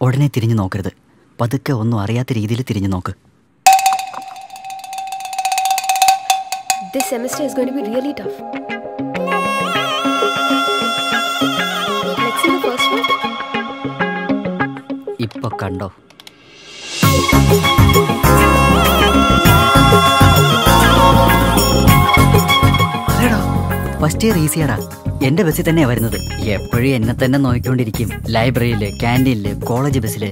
ഉടനെ തിരിഞ്ഞു നോക്കരുത് പതുക്കെ ഒന്നും അറിയാത്ത രീതിയിൽ തിരിഞ്ഞു നോക്ക് This semester is going to be really tough. Let's see the first one. ഇപ്പൊ കണ്ടോ ഫസ്റ്റ് ഇയർ ഈസിയാടാ എന്റെ ബസ്സിൽ തന്നെയാ വരുന്നത് എപ്പോഴും എന്നെ തന്നെ നോക്കിക്കൊണ്ടിരിക്കും ലൈബ്രറിയില് ക്യാൻറ്റീനില് കോളേജ് ബസ്സില്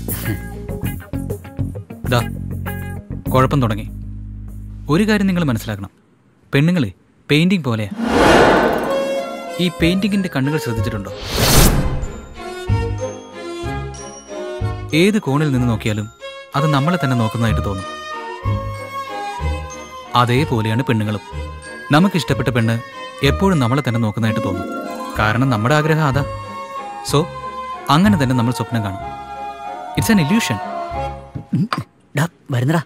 ദാ കുഴപ്പം തുടങ്ങി ഒരു കാര്യം നിങ്ങൾ മനസ്സിലാക്കണം പെണ്ണുങ്ങളെ പെയിന്റിംഗ് പോലെയാ ഈ പെയിന്റിങ്ങിന്റെ കണ്ണുകൾ ശ്രദ്ധിച്ചിട്ടുണ്ടോ ഏത് കോണിൽ നിന്ന് നോക്കിയാലും അത് നമ്മളെ തന്നെ നോക്കുന്നതായിട്ട് തോന്നും അതേപോലെയാണ് പെണ്ണുങ്ങളും നമുക്ക് ഇഷ്ടപ്പെട്ട പെണ്ണ് എപ്പോഴും നമ്മളെ തന്നെ നോക്കുന്നതായിട്ട് തോന്നും കാരണം നമ്മുടെ ആഗ്രഹം അതാ സോ അങ്ങനെ തന്നെ നമ്മൾ സ്വപ്നം കാണും ഇറ്റ്സ് ആൻ ഇല്യൂഷൻ ഡാ വരുന്നടാ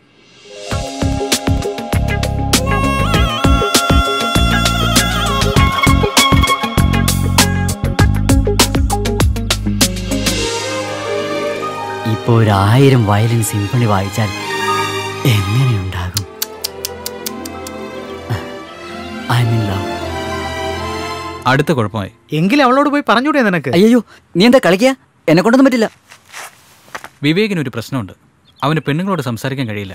ഇപ്പൊ ഒരു ആയിരം വയലിൻ സിംഫണി വായിച്ചാൽ എങ്ങനെയുണ്ടാകും ഐ മീൻ ലവ് അടുത്ത കുഴപ്പമായി എങ്കിലും അവളോട് പോയി പറഞ്ഞൂടെ നിനക്ക് അയ്യോ നീ എന്താ കളിക്കുക എന്നെ കൊണ്ടൊന്നും പറ്റില്ല വിവേകിന് ഒരു പ്രശ്നമുണ്ട് അവന് പെണ്ണുങ്ങളോട് സംസാരിക്കാൻ കഴിയില്ല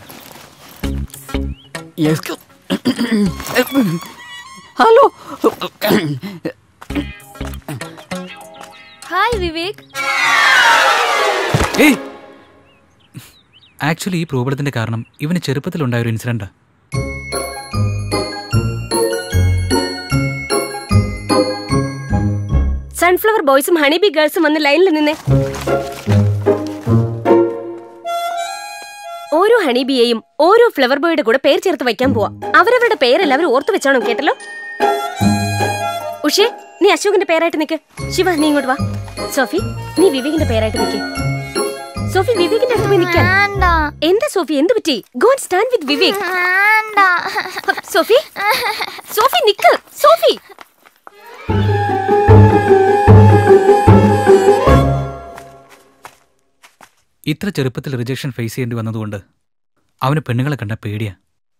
ഹലോ Hi, Vivek. ഏയ് ആക്ച്വലി ഈ പ്രോബ്ലത്തിന്റെ കാരണം ഇവന് ചെറുപ്പത്തിലുണ്ടായ ഒരു ഇൻസിഡന്റ് സൺഫ്ലവർ ബോയ്സും ഹണി ബി ഗേൾസും വന്ന് ലൈനിൽ നിന്നേ ഓരോ ഹണി ബിയെയും ഓരോ ഫ്ലവർ ബോയുടെ കൂടെ പേര് ചേർത്ത് വയ്ക്കാൻ പോവാ അവരവരുടെ പേരെല്ലാവരും ഓർത്ത് വെച്ചാണോ കേട്ടല്ലോ ഉഷേ നീ അശോകിന്റെ പേരായിട്ട് നിക്ക് ശിവ നീ ഇങ്ങോട്ട് വാ സോഫി നീ വിവേകിന്റെ പേരായിട്ട് നിക്ക് സോഫി വിവേകിന്റെ അടുത്ത് പോയി നിൽക്കാൻ എന്താ സോഫി എന്ത് പറ്റി go and stand with Vivek Sophie Sophie നിക്ക് സോഫി ഇത്ര ചെറുപ്പത്തിൽ റിജക്ഷൻ ഫേസ് ചെയ്യേണ്ടി വന്നതുകൊണ്ട് അവന് പെണ്ണുങ്ങളെ കണ്ട പേടിയാ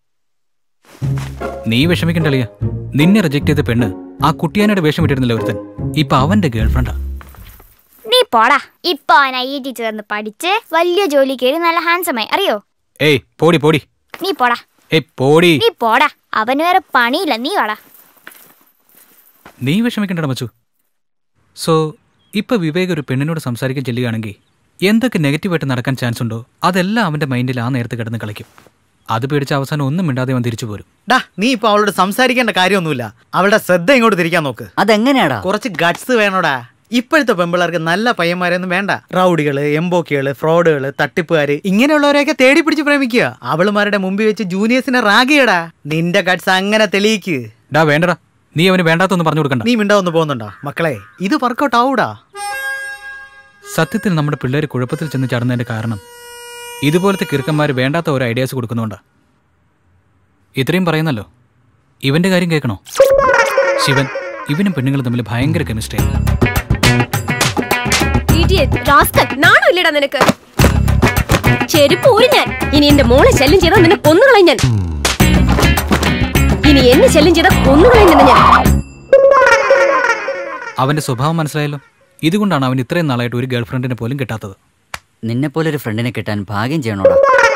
നീ വിഷമിക്കണ്ട അളിയ നിന്നെ റിജക്ട് ചെയ്ത പെണ്ണ് ആ കുട്ടിയാനയുടെ വേഷം ഇട്ടിരുന്നില്ല ഒരുത്തൻ ഇപ്പൊ അവന്റെ ഗേൾഫ്രണ്ടാ നീ പോടാ ഇപ്പൊ അവൻ ഐ ഐ ടി ചേർന്ന് പഠിച്ച് വലിയ ജോലി കയറി നല്ല ഹാൻസമായി അറിയോ ഏയ് പോടി പോടി നീ പോടാ ഏയ് പോടി നീ പോടാ അവന് വേറെ പണിയില്ല നീ വാടാ നീ വിഷമിക്കണ്ടട മച്ചു സോ ഇപ്പൊ വിവേക് ഒരു പെണ്ണിനോട് സംസാരിക്കാൻ ചെല്ലുകയാണെങ്കിൽ എന്തൊക്കെ നെഗറ്റീവായിട്ട് നടക്കാൻ ചാൻസ് ഉണ്ടോ അതെല്ലാം അവന്റെ മൈൻഡിൽ ആ നേരത്ത് കിടന്ന് കളിക്കും അത് പേടിച്ച് അവസാനം ഒന്നും മിണ്ടാതെ അവൻ തിരിച്ചു പോരും ഡാ നീ ഇപ്പൊ അവളോട് സംസാരിക്കേണ്ട കാര്യമൊന്നുമില്ല അവളുടെ ശ്രദ്ധ ഇങ്ങോട്ട് തിരിക്കാൻ നോക്ക് അതെങ്ങനെയാടാ കുറച്ച് ഗട്സ് വേണോടാ ഇപ്പോഴത്തെ പെമ്പിള്ളേർക്ക് നല്ല പയ്യന്മാരെയൊന്നും വേണ്ട റൗഡികള് എംബോക്കികള് ഫ്രോഡുകള് തട്ടിപ്പുകാര് ഇങ്ങനെയുള്ളവരെയൊക്കെ തേടി പിടിച്ച് പ്രേമിക്കുക അവളുമാരുടെ മുമ്പിൽ വെച്ച് ജൂനിയേഴ്സിനെ റാഗിയടാ നിന്റെ ഗട്സ് അങ്ങനെ തെളിയിക്ക് ഡാ വേണ്ടടാ നീ അവന് വേണ്ടാത്തൊന്നും പറഞ്ഞു കൊടുക്കണ്ട നീ മിണ്ടാവുന്ന പോകുന്നുണ്ടോ മക്കളെ ഇത് വർക്കൗട്ട് ആവൂടാ സത്യത്തിൽ നമ്മുടെ പിള്ളേർ കുഴപ്പത്തിൽ ചെന്ന് ചടന്നതിന്റെ കാരണം ഇതുപോലത്തെ കിറുക്കന്മാർ വേണ്ടാത്ത ഓരോ ഐഡിയാസ് കൊടുക്കുന്നുണ്ടാ ഇത്രയും പറയുന്നല്ലോ ഇവന്റെ കാര്യം കേൾക്കണോ ശിവൻ ഇവനും പെണ്ണുങ്ങളും തമ്മിൽ ഭയങ്കര കെമിസ്ട്രി Idiot, rascal. നാണോ ഇല്ലടാ നിനക്ക് ചെരുപ്പ് ഊരി ഞാൻ ഇനി എന്റെ മോളെ ശല്യം ചെയ്താൽ നിന്നെ കൊന്നുകളയും ഞാൻ ഇനി എന്നെ ശല്യം ചെയ്താൽ കൊന്നുകളയും നിന്നെ ഞാൻ അവന്റെ സ്വഭാവം മനസ്സിലായല്ലോ ഇതുകൊണ്ടാണ് അവൻ ഇത്രയും നാളായിട്ട് ഒരു ഗേൾഫ്രണ്ടിനെ പോലും കിട്ടാത്തത് നിന്നെ പോലെ ഒരു ഫ്രണ്ടിനെ കിട്ടാൻ ഭാഗ്യം ചെയ്യണോടാ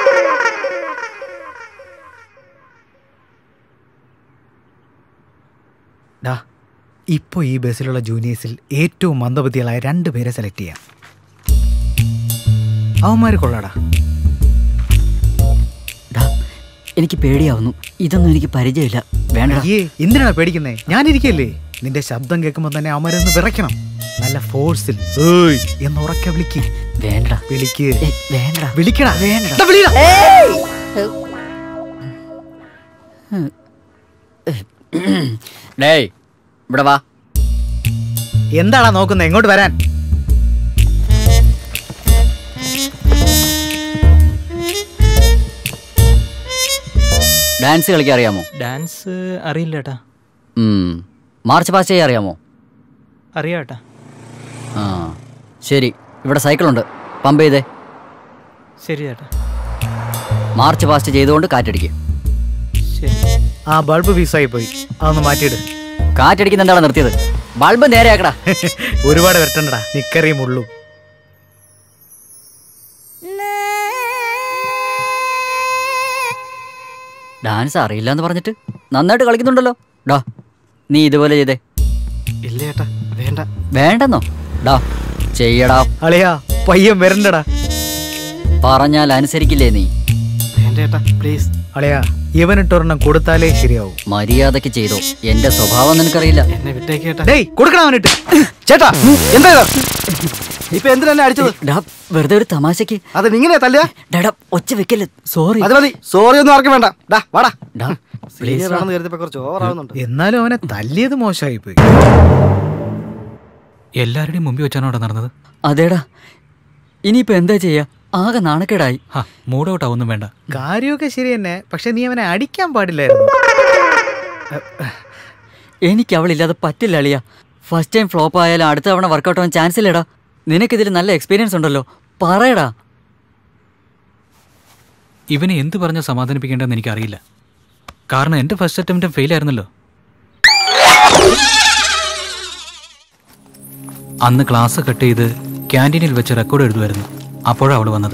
ഡാ ഇപ്പൊ ഈ ബസ്സിലുള്ള ജൂനിയേഴ്സിൽ ഏറ്റവും മന്ദബുദ്ധികളായ രണ്ട് പേരെ സെലക്ട് ചെയ്യാം അവന്മാര് കൊള്ളാടാ ഡാ എനിക്ക് പേടിയാവുന്നു ഇതൊന്നും എനിക്ക് പരിചയമില്ല വേണ്ടടാ ഏ എന്തിനാണ് പേടിക്കുന്നേ ഞാനിരിക്കല്ലേ നിന്റെ ശബ്ദം കേൾക്കുമ്പോൾ തന്നെ അവന്മാരൊന്ന് വിറയ്ക്കണം നല്ല ഫോഴ്സിൽ ഏയ് എന്ന് ഉറക്കെ വിളിക്ക് വേണ്ടടാ വിളിക്ക് ഏയ്, വേണ്ടടാ വിളിക്കടാ വേണ്ടടാ. ദാ വിളിയെടാ. ഡേയ് ഇവിടെ വാ എന്താടാ നോക്കുന്നത് എങ്ങോട്ട് വരാൻ ഡാൻസ് കളിക്കാൻ അറിയാമോ ഡാൻസ് അറിയില്ല ഏട്ടാ ഉം. മാർച്ച് പാസ്റ്റ് ചെയ്യാൻ അറിയാമോ അറിയാം ഏട്ടാ ആ ശരി ഇവിടെ സൈക്കിളുണ്ട് പമ്പ് ചെയ്തേ ശരി ചേട്ടാ മാർച്ച് പാസ്റ്റ് ചെയ്തുകൊണ്ട് കാറ്റടിക്കും ശരി ആ ബൾബ് പീസായി പോയി അതൊന്ന് മാറ്റിയിട് കാറ്റടിക്കുന്ന എന്താണ് നിർത്തിയത് ബൾബ് നേരെയാക്കടാ ഒരുപാട് വരട്ടണ്ടടാ നിക്കറിയും ഉള്ളു ഡാൻസ് അറിയില്ല എന്ന് പറഞ്ഞിട്ട് നന്നായിട്ട് കളിക്കുന്നുണ്ടല്ലോ ഡാ നീ ഇതുപോലെ ചെയ്തേ ഇല്ല ചേട്ടാ വേണ്ട വേണ്ടെന്നോ ഡാ ചെയ്യടാ അളിയാ പയ്യൻ വരണ്ടടാ പറഞ്ഞാൽ അനുസരിക്കില്ലേ നീ വേണ്ട ചേട്ടാ പ്ലീസ് അളിയാ ഇവനിട്ടൊരെണ്ണം കൊടുത്താലേ ശരിയാവും മര്യാദക്ക് ചെയ്തോ എന്റെ സ്വഭാവം നിനക്കറിയില്ല എന്നെ വിട്ടേക്ക് ചേട്ടാ ഡേയ് കൊടുക്കണം അവനിട്ട് ചേട്ടാ എന്താ ഇത്? ഇപ്പൊ എന്തിനാ എന്നെ അടിച്ചത് ഡാ വെറുതെ ഒരു തമാശക്ക് അത് നിങ്ങനെ തല്ലിയ ഡാടാ ഒച്ച വെക്കല്ലേ സോറി അത് മതി സോറി ഒന്നും ആർക്കും വേണ്ട ഡാ വാടാ ഡാ പ്ലീസ് സീനിയർ ആണെന്ന് കരുതിയപ്പോ കുറച്ച് ഓവർ ആവുന്നുണ്ട് എന്നാലും അവനെ തല്ലിയത് മോശമായി പോയി എല്ലാവരുടെയും മുമ്പിൽ വെച്ചാണോ അവിടെ നടന്നത് അതേടാ ഇനിയിപ്പോ എന്താ ചെയ്യാ ആകെ നാണക്കേടായി ഹാ മൂഡ് ഔട്ട് ആവൊന്നും വേണ്ട കാര്യമൊക്കെ ശരി തന്നെ പക്ഷെ നീ അവനെ അടിക്കാൻ പാടില്ലായിരുന്നു എനിക്ക് അവളില്ലാതെ പറ്റില്ല അളിയ ഫസ്റ്റ് ടൈം ഫ്ലോപ്പ് ആയാലും അടുത്ത തവണ വർക്കൗട്ട് ആവാൻ ചാൻസ് ഇല്ലടാ നിനക്കിതിൽ നല്ല എക്സ്പീരിയൻസ് ഉണ്ടല്ലോ പറയടാ ഇവനെ എന്ത് പറഞ്ഞ് സമാധാനിപ്പിക്കേണ്ടതെന്ന് എനിക്കറിയില്ല കാരണം എൻ്റെ ഫസ്റ്റ് അറ്റംപ്റ്റ് ഫെയിൽ ആയിരുന്നല്ലോ അന്ന് ക്ലാസ് കട്ട് ചെയ്ത് ക്യാൻറ്റീനിൽ വെച്ച് റെക്കോർഡ് എഴുതുമായിരുന്നു അപ്പോഴാണ് അവൾ വന്നത്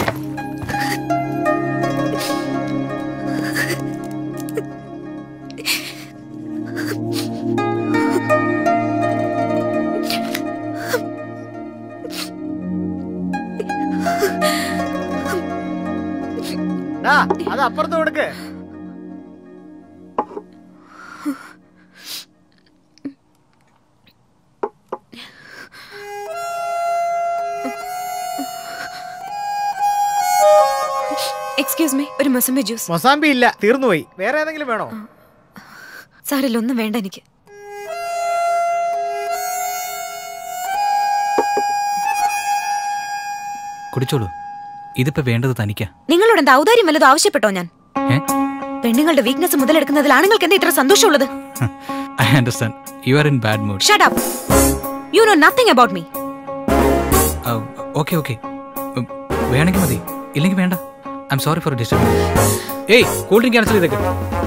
ഡാ, അത് അപ്പുറത്ത് കൊടുക്ക് എക്സ്ക്യൂസ് മീ ഒരു മൊസംബി ജ്യൂസ് മൊസാമ്പി ഇല്ല തീർന്നുപോയി വേറെ ഏതെങ്കിലും വേണോ സാറിൽ ഒന്നും വേണ്ട എനിക്ക് കുടിച്ചോളൂ ഇതിപ്പോ വേണ്ടത് തനിക്കാ നിങ്ങളോട് എന്താ ഔദാര്യം വല്ലതും ആവശ്യപ്പെട്ടോ ഞാൻ ഏ പെണ്ണുങ്ങളുടെ വീക്ക്നെസ് മുതലെടുക്കുന്നതിൽ ആണുങ്ങൾക്ക് എന്താ ഇത്ര സന്തോഷമുള്ളത് I understand you are in bad mood shut up you know nothing about me okay okay വേണമെങ്കിൽ മതി ഇല്ലെങ്കിൽ വേണ്ട I'm sorry for disturb ഏയ് കൂൾ ഡ്രിങ്ക് ക്യാൻസൽ ചെയ്തേക്ക്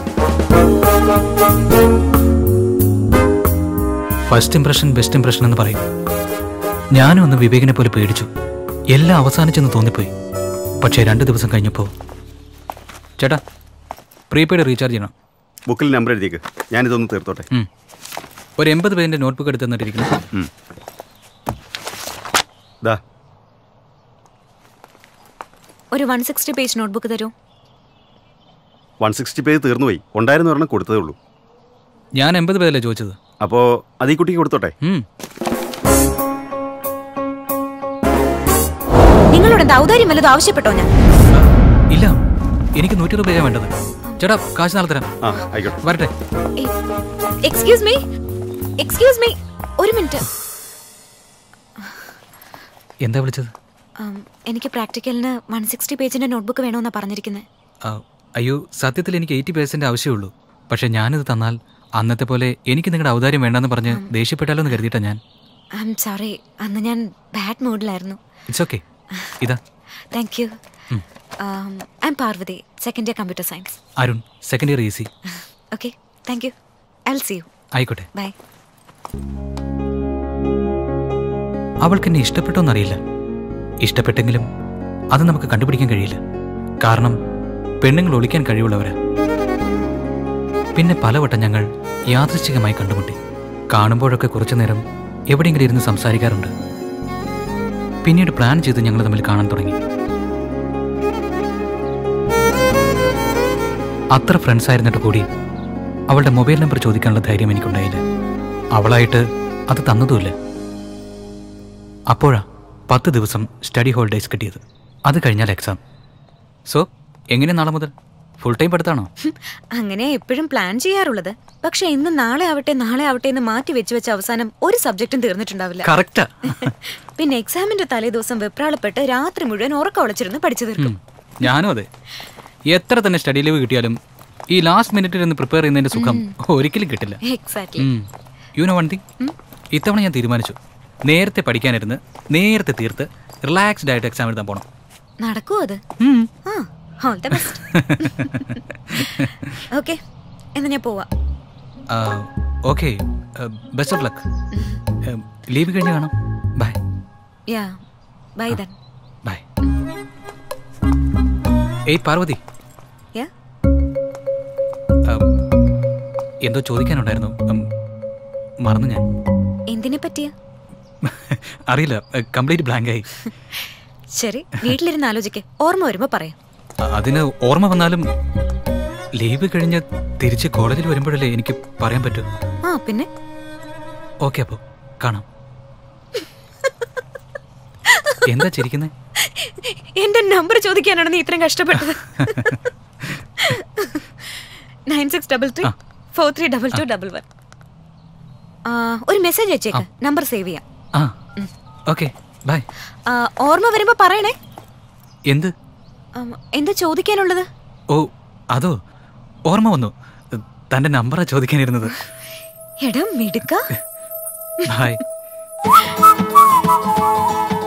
ഫസ്റ്റ് ഇംപ്രഷൻ ബെസ്റ്റ് ഇംപ്രഷൻ എന്ന് പറയും ഞാനും ഒന്ന് വിവേകിനെ പോലെ പേടിച്ചു എല്ലാം അവസാനിച്ചെന്ന് തോന്നിപ്പോയി പക്ഷേ രണ്ട് ദിവസം കഴിഞ്ഞപ്പോൾ ചേട്ടാ പ്രീപെയ്ഡ് റീചാർജ് ചെയ്യണം ബുക്കിൽ നമ്പർ എഴുതിയേക്ക് ഞാനിതൊന്ന് തീർത്തോട്ടെ ഉം. ഒരു എൺപത് പേജിൻ്റെ നോട്ട്ബുക്ക് എടുത്ത് തന്നിട്ടിരിക്കുന്നു ഉം. ദാ ഒരു വൺ സിക്സ്റ്റി പേജ് നോട്ട്ബുക്ക് തരൂ വൺ സിക്സ്റ്റി പേജ് തീർന്നു പോയി ഉണ്ടായിരുന്ന ഒരെണ്ണം കൊടുത്തതേ ഉള്ളൂ ഞാൻ എൺപത് പേജല്ലേ ചോദിച്ചത് അപ്പോൾ അത് ഈ കുട്ടിക്ക് കൊടുത്തോട്ടെ ഉം. നിങ്ങളോട് എന്താ ഔദാര്യം വല്ലതും ആവശ്യപ്പെട്ടോ ഞാൻ ഇല്ല എനിക്ക് നൂറ്റി രൂപയാണ് വേണ്ടത് ചേട്ടാ കാശ് നാളെ തരാം ആ ആയിക്കോട്ടെ വരട്ടെ എക്സ്ക്യൂസ് മീ എക്സ്ക്യൂസ് മീ ഒരു മിനിറ്റ് എന്താ വിളിച്ചത് എനിക്ക് പ്രാക്ടിക്കലിന് വൺ സിക്സ്റ്റി പേജിന്റെ നോട്ട്ബുക്ക് വേണമെന്നാ പറഞ്ഞിരിക്കുന്നത് ആ, അയ്യോ സത്യത്തിൽ എനിക്ക് എയ്റ്റി പേഴ്സൻ്റ് ആവശ്യമുള്ളൂ പക്ഷെ ഞാനിത് തന്നാൽ അന്നത്തെ പോലെ എനിക്ക് നിങ്ങളുടെ ഔദാര്യം വേണ്ടെന്ന് പറഞ്ഞ് ദേഷ്യപ്പെട്ടാലോ എന്ന് കരുതിയിട്ടാ ഞാൻ ഐ എം സോറി അന്ന് ഞാൻ ബാഡ് മൂഡിലായിരുന്നു ഇറ്റ്സ് ഓക്കെ ഇതാ thank you I'm Parvathy second year computer science Arun second year easy okay thank you I see you ആയിക്കോട്ടെ ബൈ അവൾക്ക് എന്നെ ഇഷ്ടപ്പെട്ടോന്നറിയില്ല ഇഷ്ടപ്പെട്ടെങ്കിലും അത് നമുക്ക് കണ്ടുപിടിക്കാൻ കഴിയില്ല കാരണം പെണ്ണുങ്ങൾ ഒളിക്കാൻ കഴിവുള്ളവരാ പിന്നെ പലവട്ടം ഞങ്ങൾ യാദൃശ്ചികമായി കണ്ടുമുട്ടി കാണുമ്പോഴൊക്കെ കുറച്ചു നേരം എവിടെയെങ്കിലും ഇരുന്ന് സംസാരിക്കാറുണ്ട് പിന്നീട് പ്ലാൻ ചെയ്ത് ഞങ്ങൾ തമ്മിൽ കാണാൻ തുടങ്ങി അത്ര ഫ്രണ്ട്സ് ആയിരുന്നിട്ട് കൂടി അവളുടെ മൊബൈൽ നമ്പർ ചോദിക്കാനുള്ള ധൈര്യം എനിക്കുണ്ടായില്ല അവളായിട്ട് അത് തന്നതുമില്ല അപ്പോഴാ പത്ത് ദിവസം സ്റ്റഡി ഹോളിഡേയ്സ് കിട്ടിയത് അത് കഴിഞ്ഞാൽ എക്സാം സോ എങ്ങനെ നാളെ മുതൽ ഫുൾ ടൈം പഠിത്താണോ അങ്ങനെ എപ്പോഴും പ്ലാൻ ചെയ്യാറുള്ളത് പക്ഷെ ഇന്ന് നാളെ ആവട്ടെ നാളെ ആവട്ടെ എന്ന് മാറ്റി വെച്ച് വെച്ച അവസാനം ഒരു സബ്ജക്റ്റും തീർന്നിട്ടുണ്ടാവില്ല കറക്റ്റാ പിന്നെ എക്സാമിന്റെ തലേ ദിവസം വെപ്രാളപ്പെട്ട് രാത്രി മുഴുവൻ ഉറക്കം ഒളച്ചിരുന്ന് പഠിച്ചു തീർക്കും ഞാനും അതെ എത്ര തന്നെ സ്റ്റഡി ലീവ് കിട്ടിയാലും ഈ ലാസ്റ്റ് മിനിറ്റിൽ നിന്ന് പ്രിപ്പയർ ചെയ്യുന്നതിന്റെ സുഖം ഒരിക്കലും കിട്ടില്ല exactly you know one thing ഇത്തവണ ഞാൻ തീരുമാനിച്ചു നേരത്തെ പഠിക്കാനിരുന്ന് നേരത്തെ തീർത്ത് റിലാക്സ്ഡ് ആയിട്ട് എക്സാം എഴുതാൻ പോണം നടക്കുമോ അത് ആ ഓൾ ദ ബെസ്റ്റ് ഓക്കെ എന്നാ ഞാൻ പോവാ okay best of luck leave കഴിഞ്ഞ് കാണാം bye ya bye then bye ഏയ് പാർവതി യാ ഉം, എന്തോ ചോദിക്കാനുണ്ടായിരുന്നു ഉം, മറന്നു ഞാൻ എന്തിനെ പറ്റിയ അറിയില്ല കംപ്ലീറ്റ് ബ്ലാങ്ക് ആയി ശരി വീട്ടിലിരുന്ന് ആലോചിക്ക് ഓർമ്മ വരുമ്പോ പറയാം അ- അതിന് ഓർമ്മ വന്നാലും ലീവ് കഴിഞ്ഞ് തിരിച്ച് കോളേജിൽ വരുമ്പോഴല്ലേ എനിക്ക് പറയാൻ പറ്റൂ ആ പിന്നെ ഓക്കെ അപ്പോൾ കാണാം എന്താ ചിരിക്കുന്നേ എന്റെ നമ്പർ ചോദിക്കാനാണ് നീ ഇത്രയും കഷ്ടപ്പെട്ടത് nine six double three four three double two double one ഒരു മെസ്സേജ് അയച്ചേക്ക് നമ്പർ സേവ് ചെയ്യാം ആ ഓക്കെ ബൈ ആ, ഓർമ്മ വരുമ്പോ പറയണേ എന്ത് ആം, എന്താ ചോദിക്കാനുള്ളത് ഓ അതോ ഓർമ്മ വന്നു തന്റെ നമ്പറാ ചോദിക്കാനിരുന്നത് എടാ മിടുക്ക ബൈ